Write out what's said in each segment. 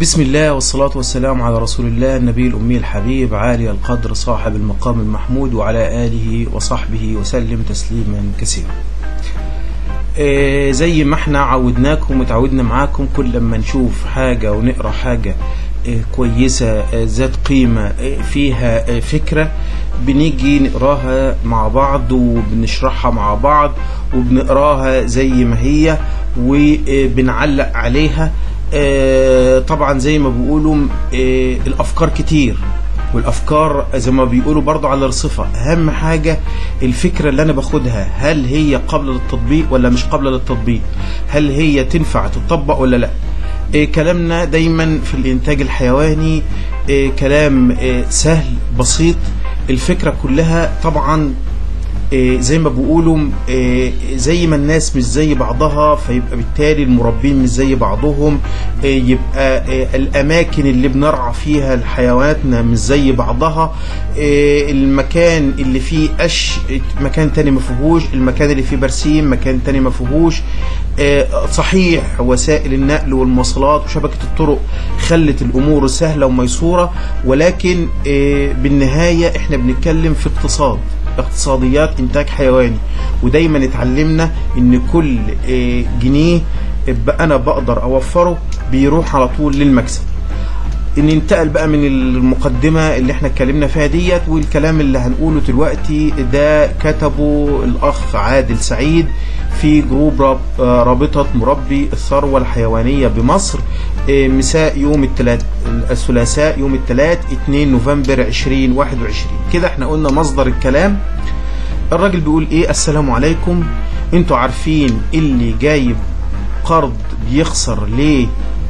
بسم الله والصلاة والسلام على رسول الله النبي الأمي الحبيب عالي القدر صاحب المقام المحمود وعلى آله وصحبه وسلم تسليما كثيرا آه، زي ما احنا عودناكم وتعودنا معاكم كل لما نشوف حاجة ونقرأ حاجة آه، كويسة آه، ذات قيمة آه، فيها آه، فكرة بنيجي نقراها مع بعض وبنشرحها مع بعض وبنقراها زي ما هي وبنعلق عليها آه، طبعا زي ما بيقولوا آه، الافكار كتير والافكار زي ما بيقولوا برضو على رصفة اهم حاجة الفكرة اللي انا باخدها هل هي قابلة للتطبيق ولا مش قابلة للتطبيق هل هي تنفع تطبق ولا لا إيه كلامنا دايما في الانتاج الحيواني إيه كلام إيه سهل بسيط الفكرة كلها طبعا إيه زي ما بيقولوا إيه زي ما الناس مش زي بعضها فيبقى بالتالي المربين مش زي بعضهم إيه يبقى إيه الاماكن اللي بنرعى فيها حيواناتنا مش زي بعضها إيه المكان اللي فيه قش مكان تاني ما فيهوش المكان اللي فيه برسيم مكان تاني ما فيهوش آه، صحيح وسائل النقل والمواصلات وشبكة الطرق خلت الأمور سهلة وميسورة ولكن آه، بالنهاية احنا بنتكلم في اقتصاد اقتصاديات انتاج حيواني ودايما اتعلمنا ان كل آه، جنيه بقى انا بقدر اوفره بيروح على طول للمكسب ننتقل بقى من المقدمة اللي احنا اتكلمنا فيها ديت والكلام اللي هنقوله دلوقتي ده كتبه الأخ عادل سعيد في جروب راب- آه، رابطة مربي الثروة الحيوانية بمصر آه، مساء يوم الثلاث الثلاثاء يوم الثلاث 2 نوفمبر 2021 كده احنا قلنا مصدر الكلام الراجل بيقول ايه السلام عليكم انتوا عارفين اللي جايب قرض بيخسر ليه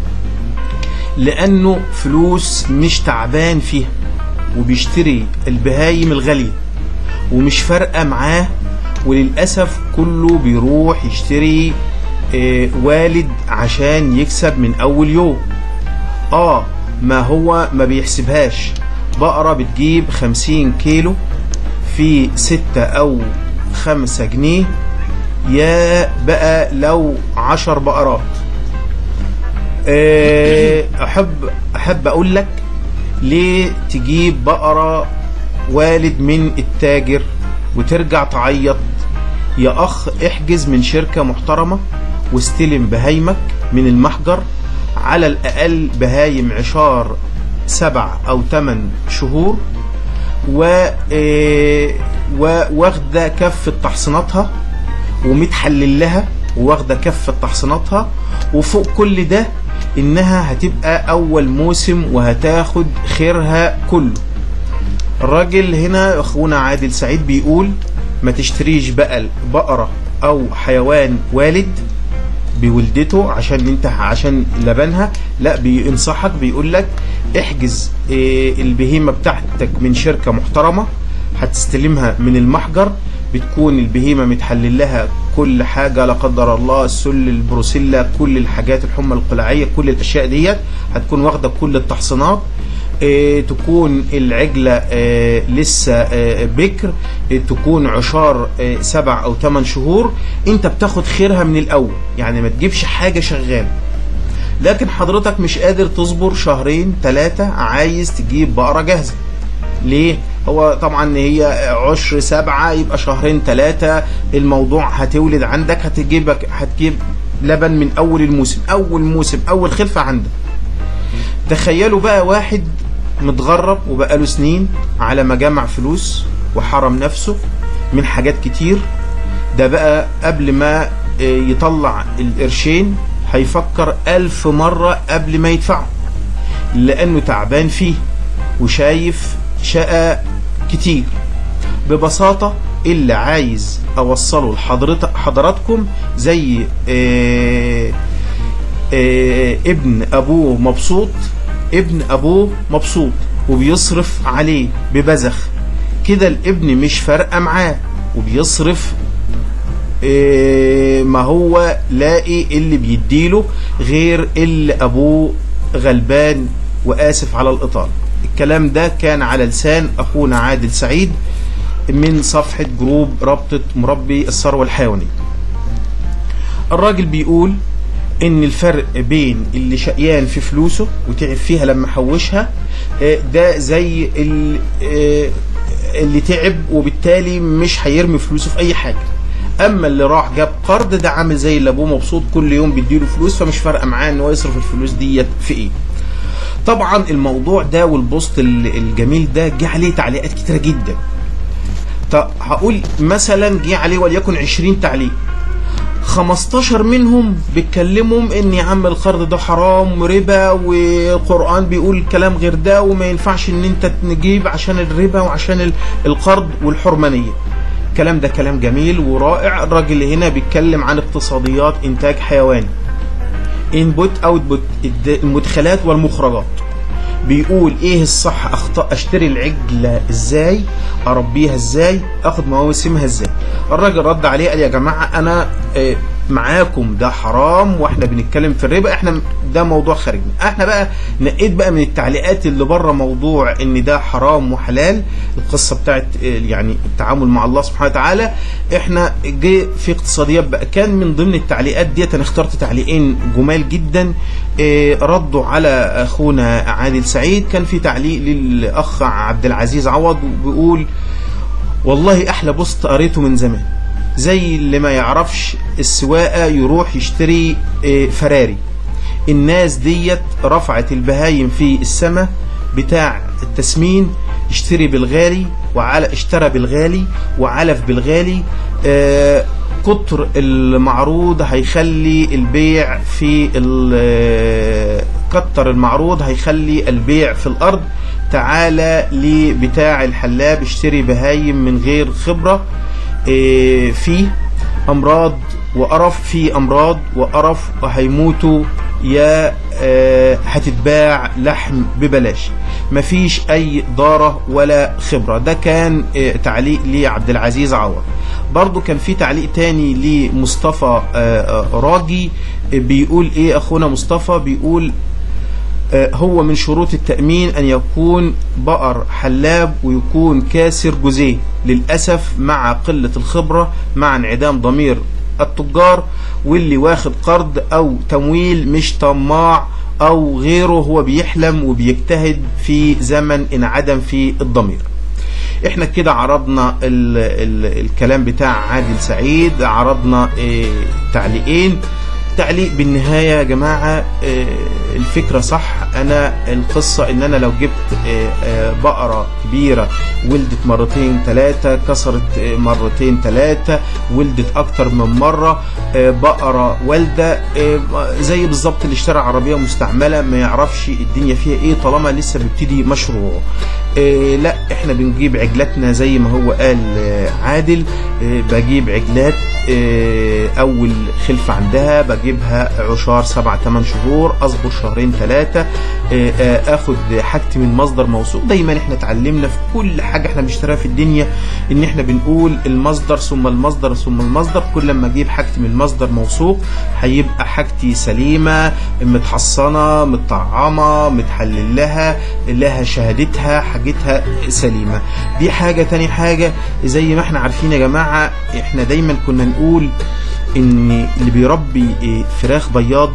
لانه فلوس مش تعبان فيها وبيشتري البهايم الغالية ومش فارقة معاه وللأسف كله بيروح يشتري آه، والد عشان يكسب من أول يوم اه ما هو ما بيحسبهاش بقرة بتجيب خمسين كيلو في ستة أو خمسة جنيه يا بقى لو عشر بقرات آه، احب احب اقول لك ليه تجيب بقره والد من التاجر وترجع تعيط يا اخ احجز من شركه محترمه واستلم بهايمك من المحجر على الاقل بهايم عشار سبع او ثمان شهور و آه، و- واخده كفه تحصيناتها ومتحلل لها واخده كفه تحصيناتها وفوق كل ده انها هتبقى اول موسم وهتاخد خيرها كله الراجل هنا اخونا عادل سعيد بيقول ما تشتريش بقى بقرة او حيوان والد بولدته عشان انت عشان لبنها لا بينصحك بيقول لك احجز إيه، البهيمة بتاعتك من شركة محترمة هتستلمها من المحجر بتكون البهيمة متحلل لها كل حاجة لا قدر الله السل البروسيلا كل الحاجات الحمى القلاعية كل الأشياء ديت هتكون واخدة كل التحصينات آه، تكون العجلة آه، لسه آه، بكر آه، تكون عشار آه، سبع أو ثمان شهور أنت بتاخد خيرها من الأول يعني ما تجيبش حاجة شغالة لكن حضرتك مش قادر تصبر شهرين ثلاثة عايز تجيب بقرة جاهزة ليه؟ هو طبعا هي عشر سبعة يبقى شهرين ثلاثة الموضوع هتولد عندك هتجيبك هتجيب لبن من أول الموسم أول موسم أول خلفة عندك تخيلوا بقى واحد متغرب وبقاله سنين على ما جمع فلوس وحرم نفسه من حاجات كتير ده بقى قبل ما آه، يطلع القرشين هيفكر ألف مرة قبل ما يدفعه لأنه تعبان فيه وشايف شقة كتير ببساطة اللي عايز أوصله لحضرتك حضراتكم زي آه آه، ابن ابوه مبسوط ابن ابوه مبسوط وبيصرف عليه ببذخ كده الابن مش فارقه معاه وبيصرف آه، ما هو لاقي اللي بيديله غير اللي ابوه غلبان واسف على الاطاله الكلام ده كان على لسان اخونا عادل سعيد من صفحه جروب رابطه مربي الثروه الحيوانيه الراجل بيقول ان الفرق بين اللي شقيان في فلوسه وتعب فيها لما حوشها آه، ده زي ال- آه، اللي تعب وبالتالي مش هيرمي فلوسه في اي حاجه اما اللي راح جاب قرض ده عامل زي اللي ابوه مبسوط كل يوم بيديله فلوس فمش فارقه معاه ان هو يصرف الفلوس ديت في ايه طبعا الموضوع ده والبوست ال- الجميل ده جه عليه تعليقات كتيره جدا طب هقول مثلا جه عليه وليكن 20 تعليق 15 منهم بيتكلموا ان يا عم القرض ده حرام وربا والقران بيقول كلام غير ده وما ينفعش ان انت تجيب عشان الربا وعشان ال- القرض والحرمانيه الكلام ده كلام جميل ورائع الراجل هنا بيتكلم عن اقتصاديات انتاج حيواني انبوت اوتبوت المدخلات والمخرجات بيقول ايه الصح اخطاء اشتري العجله ازاي اربيها ازاي اخد مواسمها ازاي الراجل رد عليه قال يا جماعه انا آه، معاكم ده حرام واحنا بنتكلم في الربا احنا ده موضوع خارجنا احنا بقى نقيت بقى من التعليقات اللي بره موضوع ان ده حرام وحلال القصه بتاعت آه، يعني التعامل مع الله سبحانه وتعالى احنا جه في اقتصاديات بقى كان من ضمن التعليقات ديت انا اخترت تعليقين جمال جدا آه، ردوا على اخونا عادل سعيد كان في تعليق للاخ عبد العزيز عوض بيقول والله احلى بوست قريته من زمان زي اللي ما يعرفش السواقه يروح يشتري آه، فراري الناس ديت رفعت البهايم في السماء بتاع التسمين اشتري بالغالي وعلى اشترى بالغالي وعلف بالغالي آه كتر المعروض هيخلي البيع في ال- آه، كتر المعروض هيخلي البيع في الارض تعالى لبتاع الحلاب اشتري بهايم من غير خبره آه، فيه امراض وقرف في امراض وقرف وهيموتوا يا آه، هتتباع لحم ببلاش مفيش اي ضاره ولا خبره ده كان آه، تعليق لعبد العزيز عوض برضو كان في تعليق تاني لمصطفى آه، آه، راجي آه، بيقول ايه اخونا مصطفى بيقول آه، هو من شروط التأمين أن يكون بقر حلاب ويكون كاسر جزيه للأسف مع قلة الخبرة مع انعدام ضمير التجار واللي واخد قرض أو تمويل مش طماع أو غيره هو بيحلم وبيجتهد في زمن انعدم فيه الضمير احنا كده عرضنا ال ال الكلام بتاع عادل سعيد عرضنا اه تعليقين تعليق بالنهاية يا جماعة اه الفكرة صح انا القصة ان انا لو جبت اه اه بقرة كبيرة ولدت مرتين ثلاثة كسرت اه مرتين ثلاثة ولدت اكتر من مرة اه بقرة والدة اه زي بالظبط اللي اشترى عربية مستعملة ما يعرفش الدنيا فيها ايه طالما لسه بيبتدي مشروعه إيه لا احنا بنجيب عجلاتنا زي ما هو قال آه، عادل إيه بجيب عجلات إيه اول خلفة عندها بجيبها عشار سبع تمن شهور اصبر شهرين ثلاثة إيه آه، اخد حاجتي من مصدر موثوق دايما احنا اتعلمنا في كل حاجة احنا بنشتريها في الدنيا ان احنا بنقول المصدر ثم المصدر ثم المصدر كل ما اجيب حاجتي من مصدر موثوق هيبقى حاجتي سليمة متحصنة متطعمة متحلل لها لها شهادتها حاجتها سليمة دي حاجة تاني حاجة زي ما احنا عارفين يا جماعة احنا دايما كنا نقول ان اللي بيربي اه، فراخ بياض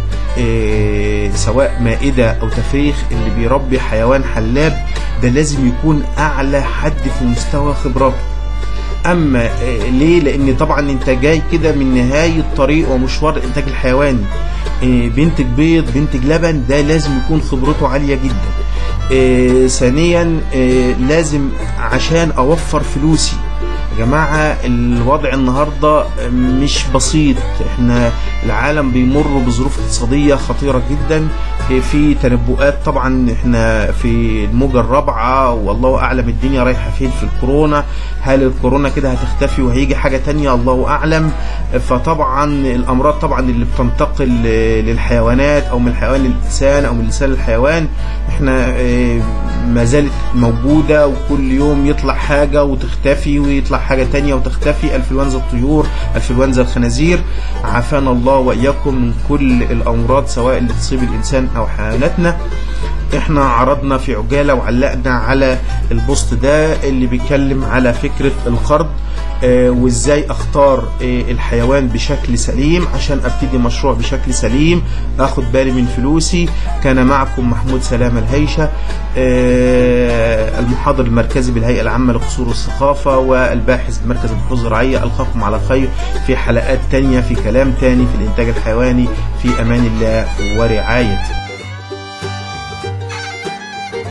اه، سواء مائدة او تفريخ اللي بيربي حيوان حلاب ده لازم يكون اعلى حد في مستوى خبراته اما آه، ليه لان طبعا انت جاي كده من نهايه طريق ومشوار الانتاج الحيواني آه، بينتج بيض بينتج لبن ده لازم يكون خبرته عاليه جدا آه، ثانيا آه، لازم عشان اوفر فلوسي يا جماعة الوضع النهاردة مش بسيط احنا العالم بيمر بظروف اقتصادية خطيرة جدا في تنبؤات طبعا احنا في الموجة الرابعة والله اعلم الدنيا رايحة فين في الكورونا هل الكورونا كده هتختفي وهيجي حاجة تانية الله اعلم فطبعا الامراض طبعا اللي بتنتقل للحيوانات او من الحيوان للانسان او من الانسان للحيوان احنا اه، ما زالت موجودة وكل يوم يطلع حاجة وتختفي ويطلع حاجة تانية وتختفي انفلونزا الطيور انفلونزا الخنازير عافانا الله واياكم من كل الامراض سواء اللي تصيب الانسان او حيواناتنا احنا عرضنا في عجالة وعلقنا على البوست ده اللي بيتكلم على فكرة القرض آه، وازاي اختار آه، الحيوان بشكل سليم عشان ابتدي مشروع بشكل سليم اخد بالي من فلوسي كان معكم محمود سلامة الهيشة آه، المحاضر المركزي بالهيئة العامة لقصور الثقافة والباحث بمركز البحوث الزراعية القاكم على خير في حلقات تانية في كلام تاني في الانتاج الحيواني في امان الله ورعايته